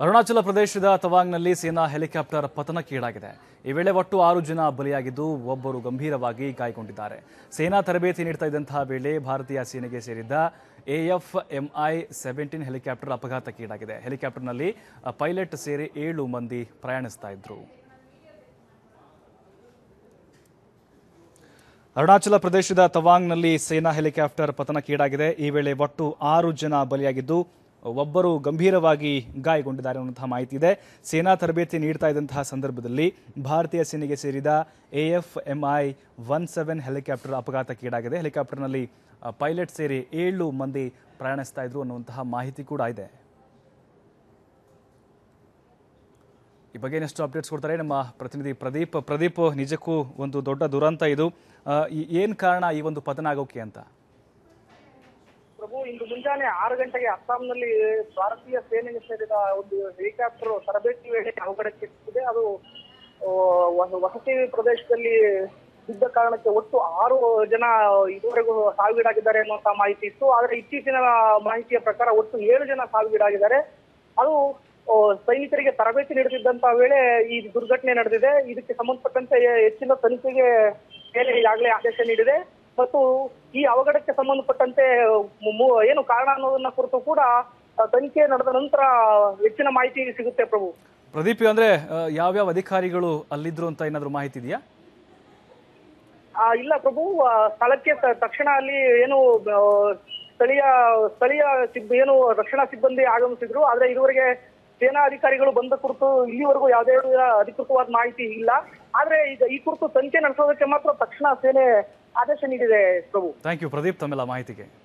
ಅರುಣಾಚಲ ಪ್ರದೇಶದ ತವಾಂಗ್ನಲ್ಲಿ ಸೇನಾ ಹೆಲಿಕಾಪ್ಟರ್ ಪತನಕ್ಕೀಡಾಗಿದೆ ಈ ವೇಳೆ ಒಟ್ಟು ಆರು ಜನ ಬಲಿಯಾಗಿದ್ದು ಒಬ್ಬರು ಗಂಭೀರವಾಗಿ ಗಾಯಗೊಂಡಿದ್ದಾರೆ ಸೇನಾ ತರಬೇತಿ ನೀಡ್ತಾ ಇದ್ದಂತಹ ವೇಳೆ ಭಾರತೀಯ ಸೇನೆಗೆ ಸೇರಿದ್ದ ಎಎಫ್ಎಂಐ ಸೆವೆಂಟೀನ್ ಹೆಲಿಕಾಪ್ಟರ್ ಅಪಘಾತಕ್ಕೀಡಾಗಿದೆ ಹೆಲಿಕಾಪ್ಟರ್ನಲ್ಲಿ ಅ, ಪೈಲಟ್ ಸೇರಿ ಏಳು ಮಂದಿ ಪ್ರಯಾಣಿಸ್ತಾ ಇದ್ರು ಅರುಣಾಚಲ ಪ್ರದೇಶದ ತವಾಂಗ್ನಲ್ಲಿ ಸೇನಾ ಹೆಲಿಕಾಪ್ಟರ್ ಪತನಕ್ಕೀಡಾಗಿದೆ ಈ ವೇಳೆ ಒಟ್ಟು ಆರು ಜನ ಬಲಿಯಾಗಿದ್ದು ಒಬ್ಬರು ಗಂಭೀರವಾಗಿ ಗಾಯಗೊಂಡಿದ್ದಾರೆ ಅನ್ನುವಂತಹ ಮಾಹಿತಿ ಇದೆ ಸೇನಾ ತರಬೇತಿ ನೀಡ್ತಾ ಇದ್ದಂತಹ ಸಂದರ್ಭದಲ್ಲಿ ಭಾರತೀಯ ಸೇನೆಗೆ ಸೇರಿದ ಎಎಫ್ಎಂಐ ಒನ್ ಸೆವೆನ್ ಹೆಲಿಕಾಪ್ಟರ್ ಅಪಘಾತಕ್ಕೀಡಾಗಿದೆ ಹೆಲಿಕಾಪ್ಟರ್ನಲ್ಲಿ ಅ, ಪೈಲಟ್ ಸೇರಿ ಏಳು ಮಂದಿ ಪ್ರಯಾಣಿಸ್ತಾ ಇದ್ರು ಅನ್ನುವಂತಹ ಮಾಹಿತಿ ಕೂಡ ಇದೆ ಈ ಬಗ್ಗೆ ಇನ್ನಷ್ಟು ಅಪ್ಡೇಟ್ಸ್ ಕೊಡ್ತಾರೆ ನಮ್ಮ ಪ್ರತಿನಿಧಿ ಪ್ರದೀಪ್ ಪ್ರದೀಪ್ ನಿಜಕ್ಕೂ ಒಂದು ದೊಡ್ಡ ದುರಂತ ಇದು ಆ, ಈ- ಏನ್ ಕಾರಣ ಈ ಒಂದು ಪತನ ಆಗೋಕೆ ಅಂತ ಪ್ರಭು ಇಂದು ಮುಂಜಾನೆ ಆರು ಗಂಟೆಗೆ ಅಸ್ಸಾಂನಲ್ಲಿ ಭಾರತೀಯ ಸೇನೆಗೆ ಸೇರಿದ ಒಂದು ಹೆಲಿಕಾಪ್ಟರ್ ತರಬೇತಿ ವೇಳೆ ಅವಘಡಕ್ಕೆ ಸಿಕ್ಕಿದೆ ಅದು ಆ, ವಸ- ವಸತಿ ಪ್ರದೇಶದಲ್ಲಿ ಬಿದ್ದ ಕಾರಣಕ್ಕೆ ಒಟ್ಟು ಆರು ಜನ ಇದುವರೆಗೂ ಸಾವಿಗೀಡಾಗಿದ್ದಾರೆ ಅನ್ನುವಂತ ಮಾಹಿತಿ ಇತ್ತು ಆದರೆ ಇತ್ತೀಚಿನ ಮಾಹಿತಿಯ ಪ್ರಕಾರ ಒಟ್ಟು ಏಳು ಜನ ಸಾವಿಗೀಡಾಗಿದ್ದಾರೆ ಅದು ಆ, ಸೈನಿಕರಿಗೆ ತರಬೇತಿ ನೀಡುತ್ತಿದ್ದಂತ ವೇಳೆ ಈ ದುರ್ಘಟನೆ ನಡೆದಿದೆ ಇದಕ್ಕೆ ಸಂಬಂಧಪಟ್ಟಂತೆ ಹೆಚ್ಚಿನ ತನಿಖೆಗೆ ಸೇನೆ ಈಗಾಗಲೇ ಆದೇಶ ನೀಡಿದೆ ಮತ್ತು ಈ ಅವಘಡಕ್ಕೆ ಸಂಬಂಧಪಟ್ಟಂತೆ ಮು- ಮು- ಏನು ಕಾರಣ ಅನ್ನೋದನ್ನ ಕುರಿತು ಕೂಡ ಆ, ತನಿಖೆ ನಡೆದ ನಂತರ ಹೆಚ್ಚಿನ ಮಾಹಿತಿ ಸಿಗುತ್ತೆ ಪ್ರಭು ಪ್ರದೀಪ್ ಅಂದ್ರೆ ಆ, ಯಾವ್ಯಾವ ಅಧಿಕಾರಿಗಳು ಅಲ್ಲಿದ್ರು ಅಂತ ಏನಾದ್ರು ಮಾಹಿತಿ ಇದೆಯಾ ಆ, ಇಲ್ಲ ಪ್ರಭು ಆ, ಸ್ಥಳಕ್ಕೆ ತ- ತಕ್ಷಣ ಅಲ್ಲಿ ಏನು ಆ, ಸ್ಥಳೀಯ ಸ್ಥಳೀಯ ಸಿಬ್ ಏನು ರಕ್ಷಣಾ ಸಿಬ್ಬಂದಿ ಆಗಮಿಸಿದ್ರು ಆದ್ರೆ ಇದುವರೆಗೆ ಸೇನಾ ಅಧಿಕಾರಿಗಳು ಬಂದ ಕುರಿತು ಇಲ್ಲಿವರೆಗೂ ಯಾವುದೇ ಅಧಿಕೃತವಾದ ಮಾಹಿತಿ ಇಲ್ಲ ಆದ್ರೆ ಈಗ ಈ ಕುರಿತು ತನಿಖೆ ನಡೆಸೋದಕ್ಕೆ ಮಾತ್ರ ತಕ್ಷಣ ಸೇನೆ ಆದೇಶ ನೀಡಿದೆ ಪ್ರಭು ಥ್ಯಾಂಕ್ ಯು ಪ್ರದೀಪ್ ತಮ್ಮೆಲ್ಲ ಮಾಹಿತಿಗೆ